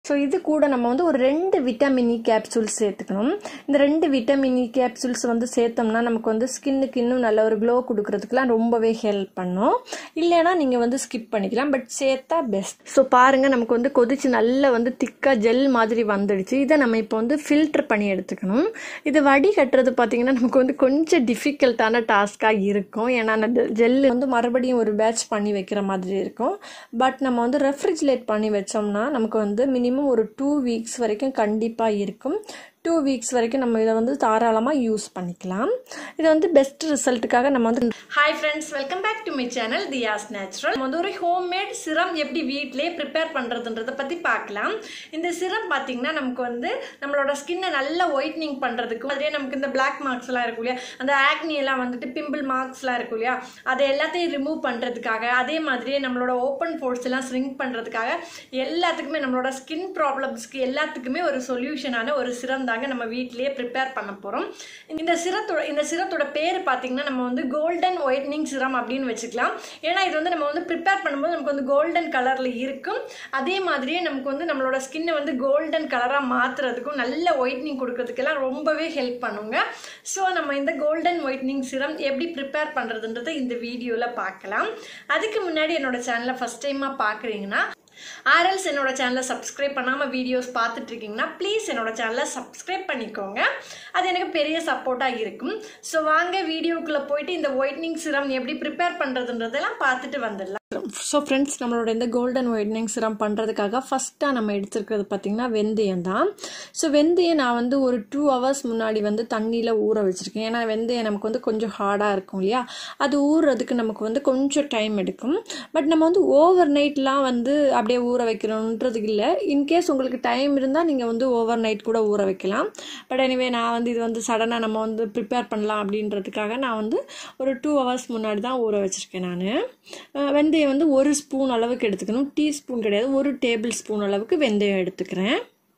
so இது கூட நம்ம வந்து ஒரு ரெண்டு விட்டமின் இ கேப்சூல்ஸ் சேர்த்துக்கணும் இந்த ரெண்டு விட்டமின் இ கேப்சூல்ஸ் வந்து சேர்த்தோம்னா நமக்கு வந்து ஸ்கின்னுக்கு இன்னும் நல்ல ஒரு க்ளோ கொடுக்கறதுக்குலாம் ரொம்பவே ஹெல்ப் பண்ணும் இல்லைன்னா நீங்கள் வந்து ஸ்கிப் பண்ணிக்கலாம் பட் சேர்த்தா பெஸ்ட் ஸோ பாருங்கள் நமக்கு வந்து கொதிச்சு நல்லா வந்து திக்காக ஜெல் மாதிரி வந்துடுச்சு இதை நம்ம இப்போ வந்து ஃபில்டர் பண்ணி எடுத்துக்கணும் இது வடி கட்டுறது பார்த்தீங்கன்னா நமக்கு வந்து கொஞ்சம் டிஃபிகல்ட்டான டாஸ்க்காக இருக்கும் ஏன்னா அந்த ஜெல் வந்து மறுபடியும் ஒரு பேட்ச் பண்ணி வைக்கிற மாதிரி இருக்கும் பட் நம்ம வந்து ரெஃப்ரிஜிரேட் பண்ணி வச்சோம்னா நமக்கு வந்து மினிமம் ஒரு டூ வீக்ஸ் வரைக்கும் கண்டிப்பாக இருக்கும் டூ வீக்ஸ் வரைக்கும் நம்ம இதை வந்து தாராளமாக யூஸ் பண்ணிக்கலாம் இது வந்து பெஸ்ட் ரிசல்ட்டுக்காக நம்ம வந்து hi friends welcome back to my channel Thiyas natural நம்ம வந்து ஒரு ஹோம்மேட் சிரம் எப்படி வீட்டிலே ப்ரிப்பேர் பண்ணுறதுன்றதை பற்றி பார்க்கலாம் இந்த சிரம் பார்த்தீங்கன்னா நமக்கு வந்து நம்மளோட ஸ்கின்னை நல்லா ஒயிட்னிங் பண்ணுறதுக்கும் அதே நமக்கு இந்த பிளாக் மார்க்ஸ் எல்லாம் இருக்கும் இல்லையா அந்த ஆக்னி எல்லாம் வந்துட்டு பிம்பிள் மார்க்ஸ்லாம் இருக்கும் இல்லையா அதை எல்லாத்தையும் ரிமூவ் பண்ணுறதுக்காக அதே மாதிரியே நம்மளோட ஓப்பன் போர்ட்ஸ் எல்லாம் ஸ்ரிங்க் பண்ணுறதுக்காக எல்லாத்துக்குமே நம்மளோட ஸ்கின் ப்ராப்ளம்ஸ்க்கு எல்லாத்துக்குமே ஒரு சொல்யூஷனான ஒரு சிரம் தாங்க நம்ம வீட்டிலேயே ப்ரிப்பேர் பண்ண போகிறோம் இந்த சிரத்தோட இந்த சிரத்தோட பேர் பார்த்தீங்கன்னா நம்ம வந்து கோல்டன் ஒயிட்னிங் சிரம் அப்படின்னு வச்சுக்கலாம் ஏன்னா இது வந்து நம்ம வந்து ப்ரிப்பேர் பண்ணும்போது நமக்கு வந்து கோல்டன் கலரில் இருக்கும் அதே மாதிரியே நமக்கு வந்து நம்மளோட ஸ்கின்னை வந்து கோல்டன் கலராக மாற்றுறதுக்கும் நல்ல ஒயிட்னிங் கொடுக்கறதுக்கெல்லாம் ரொம்பவே ஹெல்ப் பண்ணுங்க ஸோ நம்ம இந்த கோல்டன் ஒயிட்னிங் சிரம் எப்படி ப்ரிப்பேர் பண்ணுறதுன்றதை இந்த வீடியோவில் பார்க்கலாம் அதுக்கு முன்னாடி என்னோட சேனலை ஃபஸ்ட் டைமாக பார்க்குறீங்கன்னா ஆர்எல்ஸ் என்னோட சேனலை சப்ஸ்கிரைப் பண்ணாமல் வீடியோஸ் பார்த்துட்டு இருக்கீங்கன்னா ப்ளீஸ் என்னோட சேனலை சப்ஸ்கிரைப் பண்ணிக்கோங்க அது எனக்கு பெரிய சப்போர்ட்டாக இருக்கும் ஸோ வாங்க வீடியோக்குள்ளே போயிட்டு இந்த ஒயிட்னிங் சிரம் எப்படி ப்ரிப்பேர் பண்ணுறதுன்றதெல்லாம் பார்த்துட்டு வந்துடலாம் ஸோ ஃப்ரெண்ட்ஸ் நம்மளோட இந்த கோல்டன் ஒயிட்னிங் சிரம் பண்ணுறதுக்காக ஃபஸ்ட்டாக நம்ம எடுத்துருக்கிறது பார்த்திங்கன்னா வெந்தயம் தான் ஸோ வெந்தயம் நான் வந்து ஒரு டூ ஹவர்ஸ் முன்னாடி வந்து தண்ணியில் ஊற வச்சுருக்கேன் ஏன்னா வெந்தயம் நமக்கு வந்து கொஞ்சம் ஹார்டாக இருக்கும் இல்லையா அது ஊறுறதுக்கு நமக்கு வந்து கொஞ்சம் டைம் எடுக்கும் பட் நம்ம வந்து ஓவர் நைட்லாம் வந்து அப்படியே ஊற வைக்கணுன்றது இல்லை இன்கேஸ் உங்களுக்கு டைம் இருந்தால் நீங்கள் வந்து ஓவர் நைட் கூட ஊற வைக்கலாம் பட் எனிவே நான் வந்து இது வந்து சடனாக நம்ம வந்து ப்ரிப்பேர் பண்ணலாம் அப்படின்றதுக்காக நான் வந்து ஒரு டூ ஹவர்ஸ் முன்னாடி தான் ஊற வச்சுருக்கேன் நான் வெந்தயம் வந்து ஒரு ஸ்பூன் அளவுக்கு எடுத்துக்கணும் டீஸ்பூன் கிடையாது ஒரு டேபிள் ஸ்பூன் அளவுக்கு வெந்தயம் எடுத்துக்கிறேன்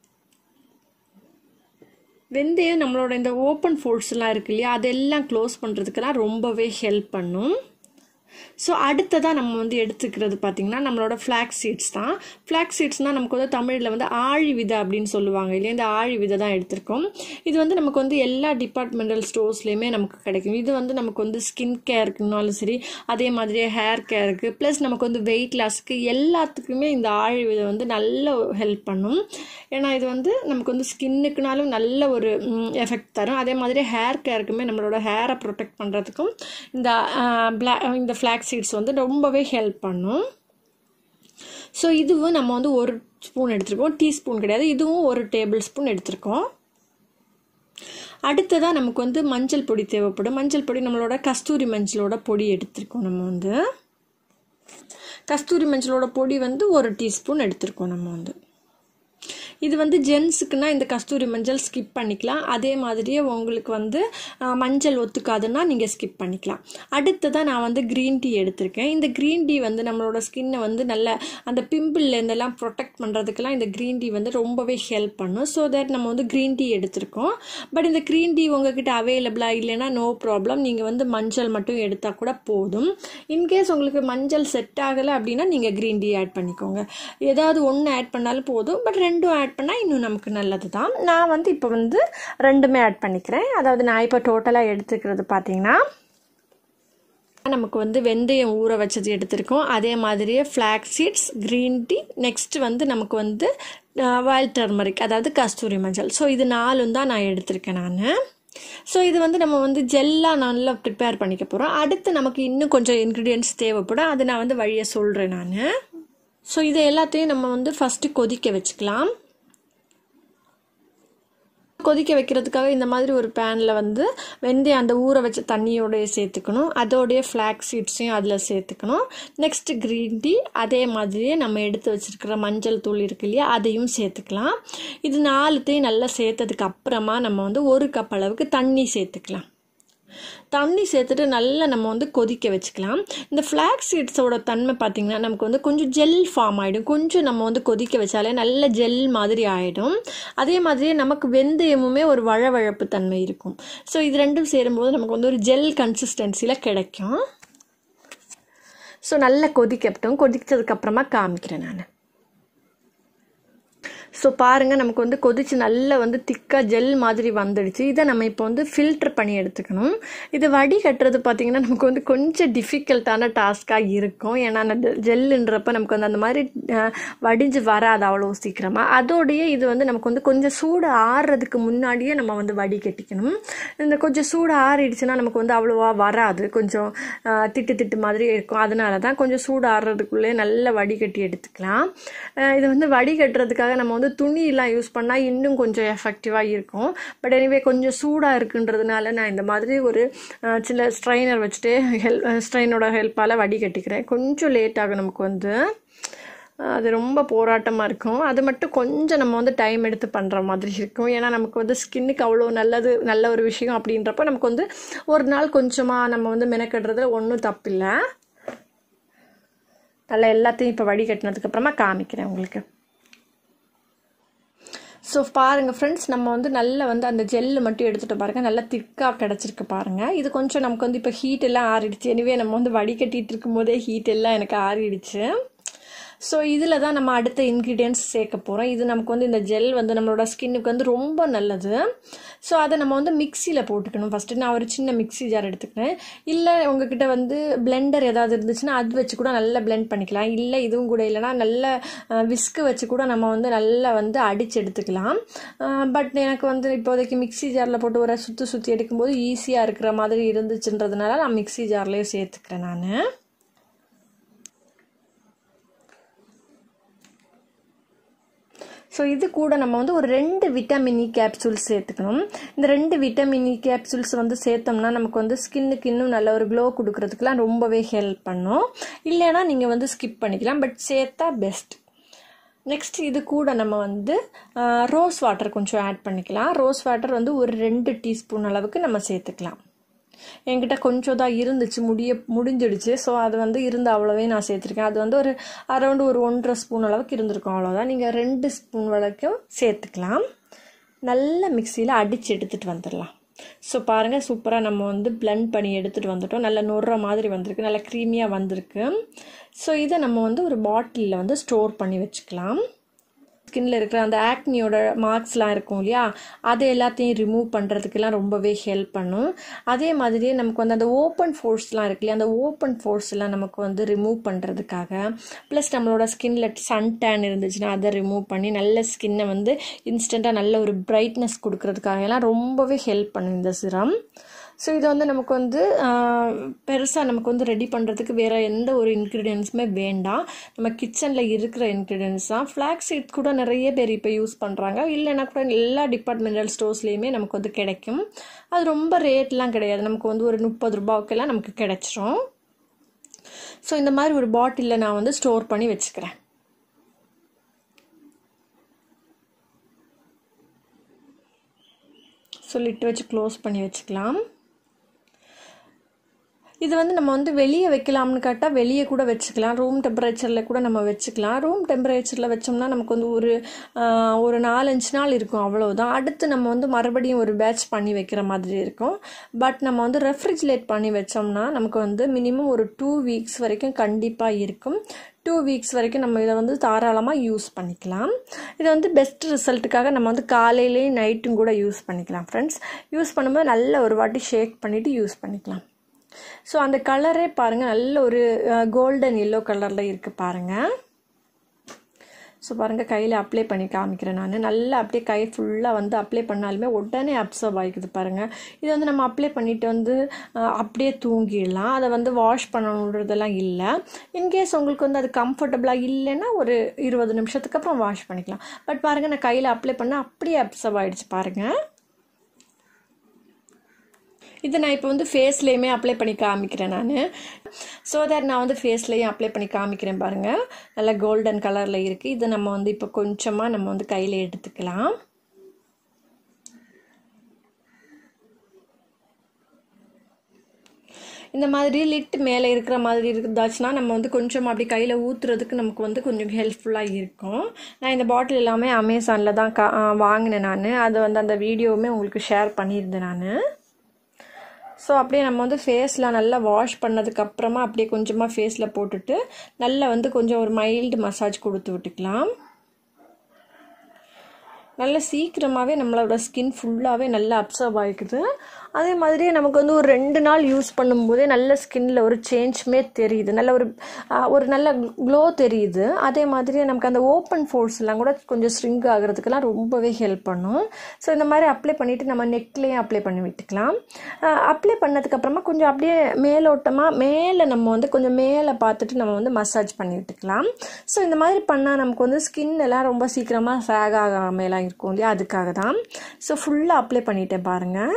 வெந்தயம் நம்மளோட இந்த ஓப்பன் ஃபோல்ட்ஸ்லாம் இருக்கு இல்லையா அதெல்லாம் க்ளோஸ் பண்ணுறதுக்கெல்லாம் ரொம்பவே ஹெல்ப் பண்ணும் ஸோ அடுத்ததாக நம்ம வந்து எடுத்துக்கிறது பார்த்திங்கன்னா நம்மளோட ஃப்ளாக் சீட்ஸ் தான் ஃப்ளாக் சீட்ஸ்னால் நமக்கு வந்து தமிழில் வந்து ஆழி விதை அப்படின்னு சொல்லுவாங்க இல்லையா இந்த ஆழி விதை தான் எடுத்திருக்கோம் இது வந்து நமக்கு வந்து எல்லா டிபார்ட்மெண்டல் ஸ்டோர்ஸ்லேயுமே நமக்கு கிடைக்கும் இது வந்து நமக்கு வந்து ஸ்கின் கேருக்குனாலும் சரி அதே மாதிரியே ஹேர் கேருக்கு ப்ளஸ் நமக்கு வந்து வெயிட் லாஸ்க்கு எல்லாத்துக்குமே இந்த ஆழி விதை வந்து நல்ல ஹெல்ப் பண்ணும் ஏன்னா இது வந்து நமக்கு வந்து ஸ்கின்னுக்குனாலும் நல்ல ஒரு எஃபெக்ட் தரும் அதே மாதிரி ஹேர் கேருக்குமே நம்மளோட ஹேரை ப்ரொடெக்ட் பண்ணுறதுக்கும் இந்த பிளா இந்த ஃப்ளாக் சீட்ஸ் வந்து ரொம்பவே ஹெல்ப் பண்ணும் ஸோ இதுவும் நம்ம வந்து ஒரு ஸ்பூன் எடுத்திருக்கோம் டீஸ்பூன் கிடையாது இதுவும் ஒரு டேபிள் ஸ்பூன் எடுத்திருக்கோம் அடுத்ததாக நமக்கு வந்து மஞ்சள் பொடி தேவைப்படும் மஞ்சள் பொடி நம்மளோட கஸ்தூரி மஞ்சளோட பொடி எடுத்திருக்கோம் நம்ம வந்து கஸ்தூரி மஞ்சளோட பொடி வந்து ஒரு டீஸ்பூன் எடுத்திருக்கோம் நம்ம வந்து இது வந்து ஜென்ஸுக்குன்னா இந்த கஸ்தூரி மஞ்சள் ஸ்கிப் பண்ணிக்கலாம் அதே மாதிரியே உங்களுக்கு வந்து மஞ்சள் ஒத்துக்காதுன்னா நீங்கள் ஸ்கிப் பண்ணிக்கலாம் அடுத்ததாக நான் வந்து க்ரீன் டீ எடுத்திருக்கேன் இந்த க்ரீன் டீ வந்து நம்மளோட ஸ்கின்னை வந்து நல்ல அந்த பிம்பிள்லேருந்தெல்லாம் ப்ரொடெக்ட் பண்ணுறதுக்கெல்லாம் இந்த க்ரீன் டீ வந்து ரொம்பவே ஹெல்ப் பண்ணும் ஸோ தட் நம்ம வந்து க்ரீன் டீ எடுத்திருக்கோம் பட் இந்த க்ரீன் டீ உங்ககிட்ட அவைலபிளாக இல்லைன்னா நோ ப்ராப்ளம் நீங்கள் வந்து மஞ்சள் மட்டும் எடுத்தால் கூட போதும் இன்கேஸ் உங்களுக்கு மஞ்சள் செட் ஆகலை அப்படின்னா நீங்கள் க்ரீன் டீ ஆட் பண்ணிக்கோங்க ஏதாவது ஒன்று ஆட் பண்ணாலும் போதும் பட் ரெண்டும் ஆட் பண்ணால் இன்னும் நமக்கு நல்லது தான் நான் வந்து இப்போ வந்து ரெண்டுமே ஆட் பண்ணிக்கிறேன் அதாவது நான் இப்போ டோட்டலாக எடுத்துக்கிறது பார்த்தீங்கன்னா நமக்கு வந்து வெந்தயம் ஊற வச்சது எடுத்திருக்கோம் அதே மாதிரியே flax seeds green tea next வந்து நமக்கு வந்து வாயில் டர்மரிக் அதாவது கஸ்தூரி மஞ்சள் ஸோ இது நாலும் தான் நான் எடுத்திருக்கேன் நான் ஸோ இது வந்து நம்ம வந்து ஜெல்லாக நல்லா ப்ரிப்பேர் பண்ணிக்க போகிறோம் அடுத்து நமக்கு இன்னும் கொஞ்சம் இன்க்ரீடியன்ஸ் தேவைப்படும் அது நான் வந்து வழியை சொல்கிறேன் நான் ஸோ இது எல்லாத்தையும் நம்ம வந்து ஃபஸ்ட்டு கொதிக்க வச்சுக்கலாம் கொதிக்க வைக்கிறதுக்காக இந்த மாதிரி ஒரு பேனில் வந்து வெந்தயம் அந்த ஊற வச்ச தண்ணியோடைய சேர்த்துக்கணும் அதோடைய ஃப்ளாக் சீட்ஸையும் அதில் சேர்த்துக்கணும் நெக்ஸ்ட்டு க்ரீன் டீ அதே மாதிரியே நம்ம எடுத்து வச்சுருக்கிற மஞ்சள் தூள் இருக்கு இல்லையா அதையும் சேர்த்துக்கலாம் இது நாலுத்தையும் நல்லா சேர்த்ததுக்கு அப்புறமா நம்ம வந்து ஒரு கப் அளவுக்கு தண்ணி சேர்த்துக்கலாம் தண்ணி சேர்த்துட்டு நல்லா நம்ம வந்து கொதிக்க வச்சுக்கலாம் இந்த ஃப்ளாக் சீட்ஸோட தன்மை பார்த்திங்கன்னா நமக்கு வந்து கொஞ்சம் ஜெல் ஃபார்ம் ஆகிடும் கொஞ்சம் நம்ம வந்து கொதிக்க வச்சாலே நல்ல ஜெல் மாதிரி ஆகிடும் அதே மாதிரியே நமக்கு வெந்தயமுமே ஒரு வழவழப்பு தன்மை இருக்கும் ஸோ இது ரெண்டும் சேரும்போது நமக்கு வந்து ஒரு ஜெல் கன்சிஸ்டன்சியில் கிடைக்கும் ஸோ நல்லா கொதிக்கட்டும் கொதிச்சதுக்கப்புறமா காமிக்கிறேன் நான் ஸோ பாருங்கள் நமக்கு வந்து கொதிச்சு நல்லா வந்து திக்காக ஜெல் மாதிரி வந்துடுச்சு இதை நம்ம இப்போ வந்து ஃபில்டர் பண்ணி எடுத்துக்கணும் இது வடி கட்டுறது பார்த்திங்கன்னா நமக்கு வந்து கொஞ்சம் டிஃபிகல்ட்டான டாஸ்க்காக இருக்கும் ஏன்னா அந்த ஜெல்லுன்றப்ப நமக்கு வந்து அந்த மாதிரி வடிஞ்சு வராது அவ்வளோ சீக்கிரமாக அதோடைய இது வந்து நமக்கு வந்து கொஞ்சம் சூடு ஆறுறதுக்கு முன்னாடியே நம்ம வந்து வடி கட்டிக்கணும் இந்த கொஞ்சம் சூடு ஆறிடுச்சுன்னா நமக்கு வந்து அவ்வளோவா வராது கொஞ்சம் திட்டு திட்டு மாதிரி இருக்கும் அதனால தான் கொஞ்சம் சூடு ஆறுறதுக்குள்ளே நல்ல வடிகட்டி எடுத்துக்கலாம் இது வந்து வடிகட்டுறதுக்காக நம்ம வந்து துணியெல்லாம் யூஸ் பண்ணால் இன்னும் கொஞ்சம் எஃபெக்டிவாக இருக்கும் பட் எனிவே கொஞ்சம் சூடாக இருக்குன்றதுனால நான் இந்த மாதிரி ஒரு சில ஸ்ட்ரைனர் வச்சுட்டு ஹெல்ப் ஸ்ட்ரைனோட ஹெல்ப்பால் வடிகட்டிக்கிறேன் கொஞ்சம் லேட் ஆகும் நமக்கு வந்து அது ரொம்ப போராட்டமாக இருக்கும் அது மட்டும் கொஞ்சம் நம்ம வந்து டைம் எடுத்து பண்ணுற மாதிரி இருக்கும் ஏன்னா நமக்கு வந்து ஸ்கின்னுக்கு அவ்வளோ நல்லது நல்ல ஒரு விஷயம் அப்படின்றப்ப நமக்கு வந்து ஒரு நாள் கொஞ்சமாக நம்ம வந்து மெனக்கட்டுறதுல ஒன்றும் தப்பில்லை நல்லா எல்லாத்தையும் இப்போ வடிகட்டினதுக்கப்புறமா காமிக்கிறேன் உங்களுக்கு ஸோ பாருங்கள் ஃப்ரெண்ட்ஸ் நம்ம வந்து நல்லா வந்து அந்த ஜெல்லு மட்டும் எடுத்துகிட்டு பாருங்கள் நல்லா திக்காக கிடச்சிருக்கு பாருங்கள் இது கொஞ்சம் நமக்கு வந்து இப்போ ஹீட் எல்லாம் ஆறிடுச்சு எனிவே நம்ம வந்து வடிகட்டிகிட்டு இருக்கும்போதே ஹீட் எல்லாம் எனக்கு ஆறிடுச்சு ஸோ இதில் தான் நம்ம அடுத்த இன்க்ரீடியன்ஸ் சேர்க்க போகிறோம் இது நமக்கு வந்து இந்த ஜெல் வந்து நம்மளோட ஸ்கின்னுக்கு வந்து ரொம்ப நல்லது ஸோ அதை நம்ம வந்து மிக்சியில் போட்டுக்கணும் ஃபஸ்ட்டு நான் ஒரு சின்ன மிக்சி ஜார் எடுத்துக்கிறேன் இல்லை உங்ககிட்ட வந்து பிளெண்டர் ஏதாவது இருந்துச்சுன்னா அது வச்சு கூட நல்லா பிளெண்ட் பண்ணிக்கலாம் இல்லை இதுவும் கூட இல்லைனா நல்ல விஸ்கு வச்சு கூட நம்ம வந்து நல்லா வந்து அடித்து எடுத்துக்கலாம் பட் எனக்கு வந்து இப்போதைக்கு மிக்சி ஜாரில் போட்டு ஒரு சுற்றி சுற்றி எடுக்கும்போது ஈஸியாக இருக்கிற மாதிரி இருந்துச்சுன்றதுனால நான் மிக்சி ஜார்லேயே சேர்த்துக்கிறேன் நான் ஸோ இது கூட நம்ம வந்து ஒரு ரெண்டு விட்டமின் இ கேப்சூல்ஸ் சேர்த்துக்கணும் இந்த ரெண்டு விட்டமின் இ கேப்சூல்ஸ் வந்து சேர்த்தோம்னா நமக்கு வந்து ஸ்கின்னுக்கு இன்னும் நல்ல ஒரு க்ளோ கொடுக்கறதுக்குலாம் ரொம்பவே ஹெல்ப் பண்ணும் இல்லைன்னா நீங்கள் வந்து ஸ்கிப் பண்ணிக்கலாம் பட் சேர்த்தா பெஸ்ட் நெக்ஸ்ட் இது கூட நம்ம வந்து ரோஸ் வாட்டர் கொஞ்சம் ஆட் பண்ணிக்கலாம் ரோஸ் வாட்டர் வந்து ஒரு ரெண்டு டீஸ்பூன் அளவுக்கு நம்ம சேர்த்துக்கலாம் என்கிட்ட கொஞ்சம் தான் இருந்துச்சு முடிய முடிஞ்சிடுச்சு ஸோ அது வந்து இருந்த அவ்வளோவே நான் சேர்த்துருக்கேன் அது வந்து ஒரு அரௌண்டு ஒரு ஒன்றரை ஸ்பூன் அளவுக்கு இருந்திருக்கும் அவ்வளோதான் நீங்கள் ரெண்டு ஸ்பூன் வரைக்கும் சேர்த்துக்கலாம் நல்ல மிக்சியில் அடித்து எடுத்துகிட்டு வந்துடலாம் ஸோ பாருங்கள் சூப்பராக நம்ம வந்து பிளெண்ட் பண்ணி எடுத்துகிட்டு வந்துட்டோம் நல்ல நொற மாதிரி வந்திருக்கு நல்லா க்ரீமியாக வந்திருக்கு ஸோ இதை நம்ம வந்து ஒரு பாட்டிலில் வந்து ஸ்டோர் பண்ணி வச்சுக்கலாம் ஸ்கின்ல இருக்கிற அந்த ஆக்னியோட மார்க்ஸ்லாம் இருக்கும் இல்லையா அதை எல்லாத்தையும் ரிமூவ் பண்ணுறதுக்கெல்லாம் ரொம்பவே ஹெல்ப் பண்ணும் அதே மாதிரியே நமக்கு வந்து அந்த ஓப்பன் ஃபோர்ஸ்லாம் இருக்கு இல்லையா அந்த ஓப்பன் ஃபோர்ஸ்லாம் நமக்கு வந்து ரிமூவ் பண்ணுறதுக்காக ப்ளஸ் நம்மளோட ஸ்கின்ல சன் டேன் இருந்துச்சுன்னா அதை ரிமூவ் பண்ணி நல்ல ஸ்கின்னை வந்து இன்ஸ்டண்ட்டாக நல்ல ஒரு பிரைட்னஸ் கொடுக்கறதுக்காக எல்லாம் ரொம்பவே ஹெல்ப் பண்ணும் இந்த சிரம் ஸோ இது வந்து நமக்கு வந்து பெருசாக நமக்கு வந்து ரெடி பண்ணுறதுக்கு வேறு எந்த ஒரு இன்க்ரீடியன்ஸுமே வேண்டாம் நம்ம கிச்சனில் இருக்கிற இன்க்ரீடியன்ஸ் தான் ஃப்ளாக் சீட் கூட நிறைய பேர் இப்போ யூஸ் பண்ணுறாங்க இல்லைன்னா கூட எல்லா டிபார்ட்மெண்டல் ஸ்டோர்ஸ்லேயுமே நமக்கு வந்து கிடைக்கும் அது ரொம்ப ரேட்லாம் கிடையாது நமக்கு வந்து ஒரு முப்பது ரூபாய்க்கெல்லாம் நமக்கு கிடைச்சிரும் ஸோ இந்த மாதிரி ஒரு பாட்டிலில் நான் வந்து ஸ்டோர் பண்ணி வச்சுக்கிறேன் ஸோ லிட்டு வச்சு க்ளோஸ் பண்ணி வச்சுக்கலாம் இது வந்து நம்ம வந்து வெளியே வைக்கலாம்னு கேட்டால் வெளியே கூட வச்சுக்கலாம் ரூம் டெம்பரேச்சரில் கூட நம்ம வச்சுக்கலாம் ரூம் டெம்பரேச்சரில் வச்சோம்னா நமக்கு வந்து ஒரு ஒரு நாலஞ்சு நாள் இருக்கும் அவ்வளோதான் அடுத்து நம்ம வந்து மறுபடியும் ஒரு பேட்ச் பண்ணி வைக்கிற மாதிரி இருக்கும் பட் நம்ம வந்து ரெஃப்ரிஜிரேட் பண்ணி வச்சோம்னா நமக்கு வந்து மினிமம் ஒரு டூ வீக்ஸ் வரைக்கும் கண்டிப்பாக இருக்கும் டூ வீக்ஸ் வரைக்கும் நம்ம இதை வந்து தாராளமாக யூஸ் பண்ணிக்கலாம் இதை வந்து பெஸ்ட் ரிசல்ட்டுக்காக நம்ம வந்து காலையிலேயும் நைட்டும் கூட யூஸ் பண்ணிக்கலாம் ஃப்ரெண்ட்ஸ் யூஸ் பண்ணும்போது நல்ல ஒரு வாட்டி ஷேக் பண்ணிவிட்டு யூஸ் பண்ணிக்கலாம் ஸோ அந்த கலரே பாருங்கள் நல்ல ஒரு கோல்டன் எல்லோ கலரில் இருக்குது பாருங்கள் ஸோ பாருங்கள் கையில் அப்ளை பண்ணி காமிக்கிறேன் நான் நல்லா அப்படியே கை ஃபுல்லாக வந்து அப்ளை பண்ணாலுமே உடனே அப்சர்வ் ஆகிக்குது பாருங்கள் இது வந்து நம்ம அப்ளை பண்ணிவிட்டு வந்து அப்படியே தூங்கிடலாம் அதை வந்து வாஷ் பண்ணணுன்றதெல்லாம் இல்லை இன்கேஸ் உங்களுக்கு வந்து அது கம்ஃபர்டபுளாக இல்லைன்னா ஒரு இருபது நிமிஷத்துக்கு அப்புறம் வாஷ் பண்ணிக்கலாம் பட் பாருங்கள் நான் கையில் அப்ளை பண்ணால் அப்படியே அப்சர்வ் ஆகிடுச்சு பாருங்கள் இது நான் இப்போ வந்து ஃபேஸ்லேயுமே அப்ளை பண்ணி காமிக்கிறேன் நான் ஸோ தட் நான் வந்து ஃபேஸ்லேயும் அப்ளை பண்ணி காமிக்கிறேன் பாருங்கள் நல்லா கோல்டன் கலரில் இருக்குது இதை நம்ம வந்து இப்போ கொஞ்சமாக நம்ம வந்து கையில் எடுத்துக்கலாம் இந்த மாதிரி லிட் மேலே இருக்கிற மாதிரி இருந்தாச்சுன்னா நம்ம வந்து கொஞ்சம் அப்படி கையில் ஊற்றுறதுக்கு நமக்கு வந்து கொஞ்சம் ஹெல்ப்ஃபுல்லாக இருக்கும் நான் இந்த பாட்டில் எல்லாமே அமேசானில் தான் கா வாங்கினேன் நான் அதை வந்து அந்த வீடியோவுமே உங்களுக்கு ஷேர் பண்ணியிருந்தேன் நான் ஸோ அப்படியே நம்ம வந்து ஃபேஸில் நல்லா வாஷ் பண்ணதுக்கப்புறமா அப்படியே கொஞ்சமாக ஃபேஸில் போட்டுட்டு நல்லா வந்து கொஞ்சம் ஒரு மைல்டு மசாஜ் கொடுத்து விட்டுக்கலாம் நல்ல சீக்கிரமாகவே நம்மளோட ஸ்கின் ஃபுல்லாகவே நல்லா அப்சர்வ் ஆகிக்குது அதே மாதிரியே நமக்கு வந்து ஒரு ரெண்டு நாள் யூஸ் பண்ணும்போதே நல்ல ஸ்கின்ல ஒரு சேஞ்சுமே தெரியுது நல்ல ஒரு ஆஹ், ஒரு நல்ல க்ளோ தெரியுது அதே மாதிரி நமக்கு அந்த ஓப்பன் ஃபோர்ஸ்லாம் கூட கொஞ்சம் ஸ்ட்ரிங் ஆகிறதுக்கெல்லாம் ரொம்பவே ஹெல்ப் பண்ணும் ஸோ இந்த மாதிரி அப்ளை பண்ணிவிட்டு நம்ம நெக்லேயும் அப்ளை பண்ணி விட்டுக்கலாம் அப்ளை பண்ணதுக்கப்புறமா கொஞ்சம் அப்படியே மேலோட்டமாக மேலே நம்ம வந்து கொஞ்சம் மேலே பார்த்துட்டு நம்ம வந்து மசாஜ் பண்ணி விட்டுக்கலாம் ஸோ இந்த மாதிரி பண்ணால் நமக்கு வந்து ஸ்கின் எல்லாம் ரொம்ப சீக்கிரமாக சேக் ஆகாமலாம் இருக்கும் இல்லையா அதுக்காக தான் ஸோ ஃபுல்லாக அப்ளை பண்ணிட்டேன் பாருங்கள்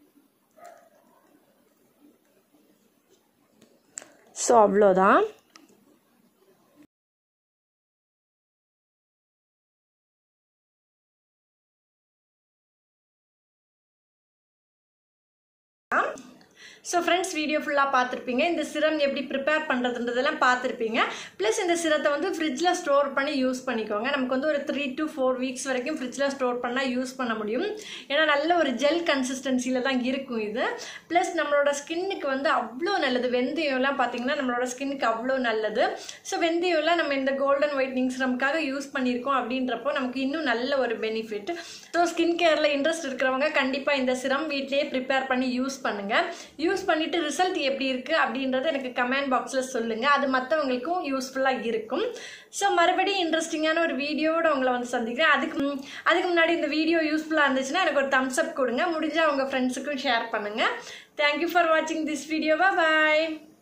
ஸோ அவ்வளோதான் ஸோ ஃப்ரெண்ட்ஸ் வீடியோ ஃபுல்லாக பார்த்துருப்பீங்க இந்த சிரம் எப்படி ப்ரிப்பேர் பண்ணுறதுன்றதெல்லாம் பார்த்துருப்பீங்க ப்ளஸ் இந்த சிரத்தை வந்து ஃப்ரிட்ஜில் ஸ்டோர் பண்ணி யூஸ் பண்ணிக்கோங்க நமக்கு வந்து ஒரு த்ரீ டு ஃபோர் வீக்ஸ் வரைக்கும் ஃப்ரிட்ஜில் ஸ்டோர் பண்ணால் யூஸ் பண்ண முடியும் ஏன்னா நல்ல ஒரு ஜெல் கன்சிஸ்டன்சியில் தான் இருக்கும் இது ப்ளஸ் நம்மளோட ஸ்கின்னுக்கு வந்து அவ்வளோ நல்லது வெந்தயம்லாம் பார்த்தீங்கன்னா நம்மளோட ஸ்கின்னுக்கு அவ்வளோ நல்லது ஸோ வெந்தயம்லாம் நம்ம இந்த கோல்டன் ஒயிட்னிங் சிரம்க்காக யூஸ் பண்ணியிருக்கோம் அப்படின்றப்போ நமக்கு இன்னும் நல்ல ஒரு பெனிஃபிட் ஸோ ஸ்கின் கேரில் இன்ட்ரெஸ்ட் இருக்கிறவங்க கண்டிப்பாக இந்த சிரம் வீட்லேயே ப்ரிப்பேர் பண்ணி யூஸ் பண்ணுங்கள் யூஸ் பண்ணிவிட்டு ரிசல்ட் எப்படி இருக்குது அப்படின்றத எனக்கு கமெண்ட் பாக்ஸில் சொல்லுங்கள் அது மற்றவங்களுக்கும் யூஸ்ஃபுல்லாக இருக்கும் ஸோ மறுபடியும் இன்ட்ரெஸ்டிங்கான ஒரு வீடியோட உங்களை வந்து சந்திக்கிறேன் அதுக்கு மு- அதுக்கு முன்னாடி இந்த வீடியோ யூஸ்ஃபுல்லாக இருந்துச்சுன்னா எனக்கு ஒரு தம்ஸ் அப் கொடுங்க முடிஞ்சால் உங்கள் ஃப்ரெண்ட்ஸுக்கும் ஷேர் பண்ணுங்கள் தேங்க்யூ ஃபார் வாட்சிங் திஸ் வீடியோ பாய்